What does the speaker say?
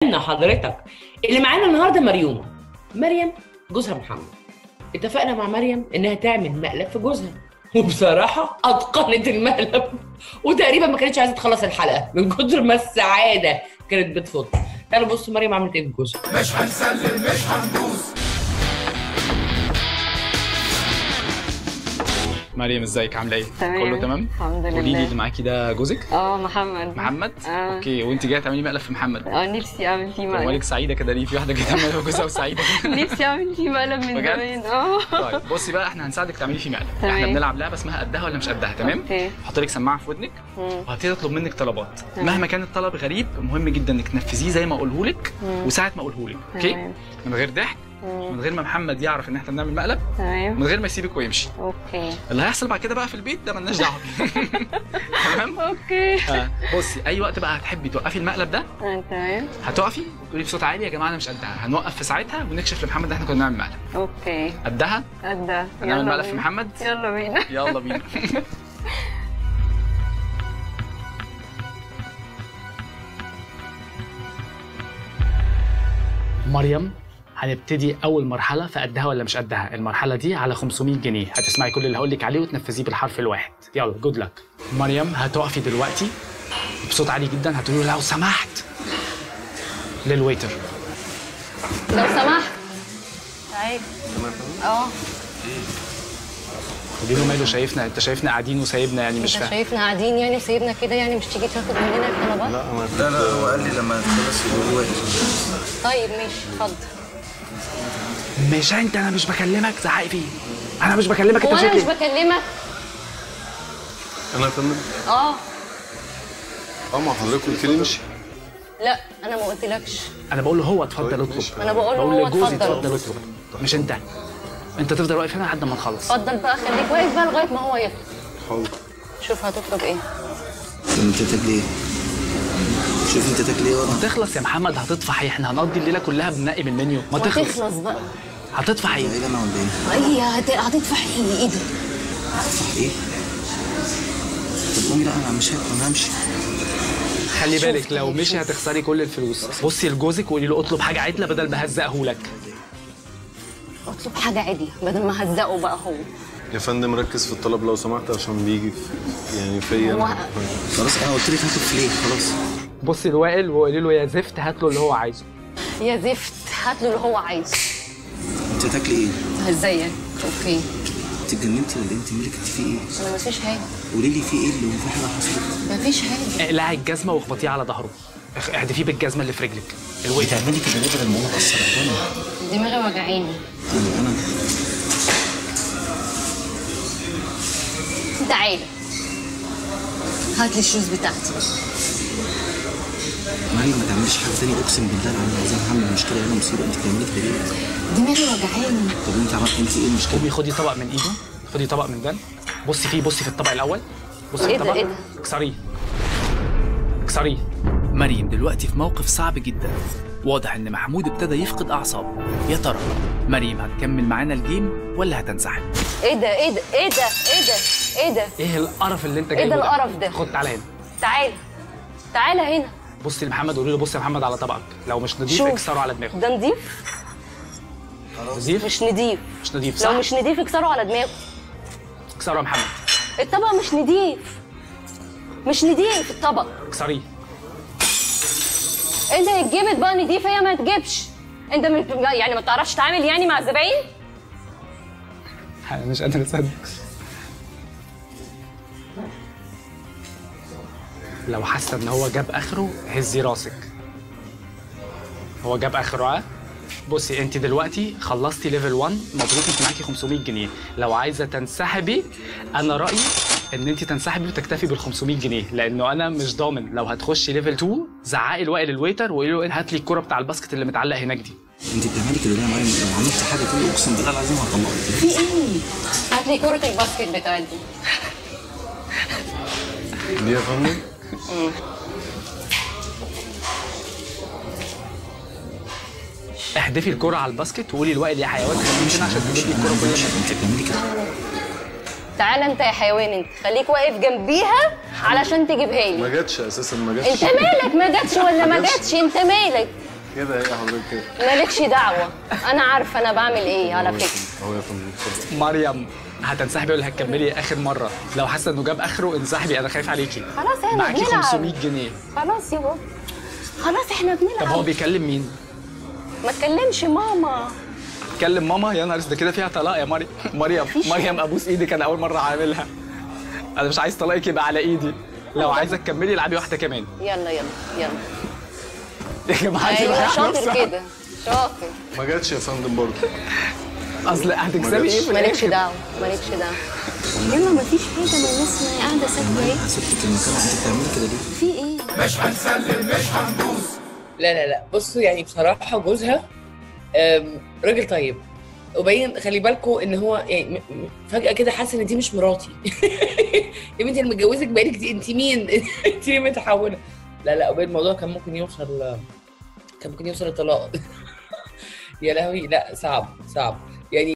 استنى حضرتك اللي معانا النهارده مريومه مريم جوزها محمد اتفقنا مع مريم انها تعمل مقلب في جوزها وبصراحة أتقنت المقلب وتقريبا ما كانتش عايزة تخلص الحلقة من كتر ما السعادة كانت بتفض تعالوا بصوا مريم عملت ايه في جوزها مش هنسلم مش هندوس مريم ازيك عامله ايه؟ تمام. كله تمام؟ الحمد قولي لي لله. اللي معاكي ده جوزك؟ اه محمد محمد؟ آه. اوكي وانت جايه تعملي مقلب في محمد اه نفسي اعمل فيه مالك مقلب سعيده كده ليه؟ في واحده جايه تعمل في جوزها وسعيده نفسي اعمل فيه مقلب من بجد؟ زمان اه طيب بصي بقى احنا هنساعدك تعملي فيه مقلب تمام. احنا بنلعب لعبه اسمها قدها ولا مش قدها تمام؟ اوكي هحط لك سماعه في ودنك مم. وهبتدي اطلب منك طلبات تمام. مهما كان الطلب غريب مهم جدا انك تنفذيه زي ما اقوله لك مم. وساعه ما اقوله لك اوكي؟ تمام من غير ضحك مم. من غير ما محمد يعرف ان احنا بنعمل مقلب تمام من غير ما يسيبك ويمشي اوكي اللي هيحصل بعد كده بقى في البيت ده ملناش دعوه بيه تمام اوكي آه، بصي اي وقت بقى هتحبي توقفي المقلب ده آه، تمام هتقفي وتقولي بصوت عالي يا جماعه انا مش قدها هنوقف في ساعتها ونكشف لمحمد ان احنا كنا بنعمل مقلب اوكي قدها قد هنعمل مقلب في محمد يلا بينا يلا بينا مريم هنبتدي اول مرحله في قدها ولا مش قدها المرحله دي على 500 جنيه هتسمعي كل اللي هقول لك عليه وتنفذيه بالحرف الواحد يلا جود لك مريم هتقفي دلوقتي بصوت عالي جدا هتقولي له لو سمحت للويتر لو سمحت تعالى اه قولي له ماله شايفنا انت شايفنا قاعدين وسايبنا يعني مش انت فاهم شايفنا قاعدين يعني وسايبنا كده يعني مش تيجي تاخد مننا الطلبات لا لا هو قال لي لما تخلص يقول واحد طيب ماشي اتفضل مش انت انا مش بكلمك زعقي فيه انا مش بكلمك هو انت انا مش شكلي بكلمك انا اكمل اه اه ما حضرتك قلت لي امشي لا انا ما قلتلكش انا بقول له هو اتفضل اطلب انا بقول له بقول هو لجوزي اتفضل اتفضل اطلب مش انت انت تفضل واقف هنا لحد ما نخلص اتفضل بقى خليك واقف بقى لغايه ما هو يطلب حاضر شوف هتطلب ايه انت تاكل ايه؟ شوف انت تاكل ايه ورا تخلص يا محمد هتطفح ايه احنا هنقضي الليله كلها بننقي من المنيو ما تخلص وتخلص بقى هتطفح ايه ايه انا ولا ايه؟ هي هت- هتدفع ايه ايه ده صح ايه؟ طب قومي لا انا مش هاكل انا همشي خلي شفت بالك لو ايه، مشي شفت. هتخسري كل الفلوس بصي لجوزك وقولي له اطلب حاجه عدله بدل ما هزقه لك اطلب حاجه عادي بدل ما هزقه بقى هو يا فندم ركز في الطلب لو سمحت عشان بيجي في يعني فيا هو- أنا. خلاص انا قلت لك هاكل فيليه خلاص بصي لوائل وقولي له يا زفت هات له اللي هو عايزه يا زفت هات له اللي هو عايزه انت تاكلي ايه؟ ازيك اوكي انت اتجننتي ولا إيه؟ انت مالك انت في ايه؟ انا مفيش حاجه قولي لي في ايه اللي هو في حاجه حصلت؟ مفيش حاجه اقلعي الجزمه واخبطيه على ظهره اخ- احدفيه بالجزمه اللي في رجلك الويتر بتعملي كده ليه بدل ما اقوم اكسر الدنيا؟ دماغي وجعاني انا انا تعالى هات لي الشوز بتاعتي مريم ما تعمليش حاجه تانية اقسم بالله العظيم العظيم هعمل مشكله هنا مصيبه انت بتعملي كده ليه؟ دماغي وجعاني طب انت عملت انت ايه المشكله؟ قومي خدي طبق من ايده خدي طبق من ده بصي فيه بصي في الطبق الاول بصي في إيه ده، الطبق إيه ده؟ اكسريه اكسريه مريم دلوقتي في موقف صعب جدا واضح ان محمود ابتدى يفقد اعصابه يا ترى مريم هتكمل معانا الجيم ولا هتنسحب ايه ده ايه ده ايه ده ايه ده ايه ده ايه القرف اللي انت إيه جايبه ده القرف ده؟ خد تعالى هنا تعالى تعالى هنا بصي لمحمد قولي له بص يا محمد على طبقك لو مش نضيف شوف. اكسره على دماغه ده نضيف نضيف مش نضيف مش نضيف صح لو مش نضيف اكسره على دماغه اكسره يا محمد الطبق مش نضيف مش نضيف الطبق اكسريه انت اتجبت بقى نضيف هي ما تجيبش انت م- يعني ما بتعرفش تتعامل يعني مع الزباين انا مش قادر اصدق لو حاسه ان هو جاب اخره هزي راسك هو جاب اخره ها بصي انت دلوقتي خلصتي ليفل 1 مبروك انت معاكي 500 جنيه لو عايزه تنسحبي انا رايي ان انت تنسحبي وتكتفي بال 500 جنيه لانه انا مش ضامن لو هتخشي ليفل 2 زعقي الوائل الويتر وقولي له هات لي الكره بتاع الباسكت اللي متعلق هناك دي انت بتعملي كده ليه يا مريم؟ لو عملت حاجه تانية اقسم بالله العظيم هطلقك في ايه هات لي كرة الباسكت بتاعتي دي يا فندم احدفي الكره على الباسكت وقولي لوائل يا حيوان خليني هنا عشان تجيب لي الكره كل ما انت بتعملي كده تعالى انت يا حيوان انت خليك واقف جنبيها علشان تجيبها ما لي جاتش اساسا ما انت جاتش مالك ما جاتش ولا ما ما جاتش. جاتش انت مالك كده هي حضرتك كده مالكش دعوه انا عارفه انا بعمل ايه على فكره اهو يا فندم اتفضل مريم هتنسحبي ولا هتكملي اخر مره لو حاسه انه جاب اخره انسحبي انا خايف عليكي خلاص احنا معاكي بنلعب 500 جنيه خلاص يا بابا خلاص احنا طب هو بنلعب بيكلم مين ما تكلمش ماما كلم ماما يا نهار ده كده فيها طلاق يا مريم مريم مريم ابوس ايدك انا اول مره عاملها انا مش عايز طلاقك يبقى على ايدي لو عايزه تكملي العبي واحده كمان يلا يلا يلا يا جماعه دي ايوه رايحة شاطر نفسها. كده شاطر ما جاتش يا فندم برضه اصل هتكسبي ايه في مالكش الاخر دعوه مالكش دعوه يلا مفيش حاجه ما الناس ما هي قاعده ساكته اهي سبتك المكان انت بتعملي كده ليه؟ في ايه مش هنسلم مش هندوس لا لا لا بصوا يعني بصراحه جوزها أم، راجل طيب وبين خلي بالكم ان هو يعني م- م- فجاه كده حاسه ان دي مش مراتي يا بنتي انا متجوزك بقالك دي انت مين انت ليه متحوله لا لا وبين الموضوع كان ممكن يوصل كان ممكن يوصل للطلاق يا لهوي لا صعب صعب يعني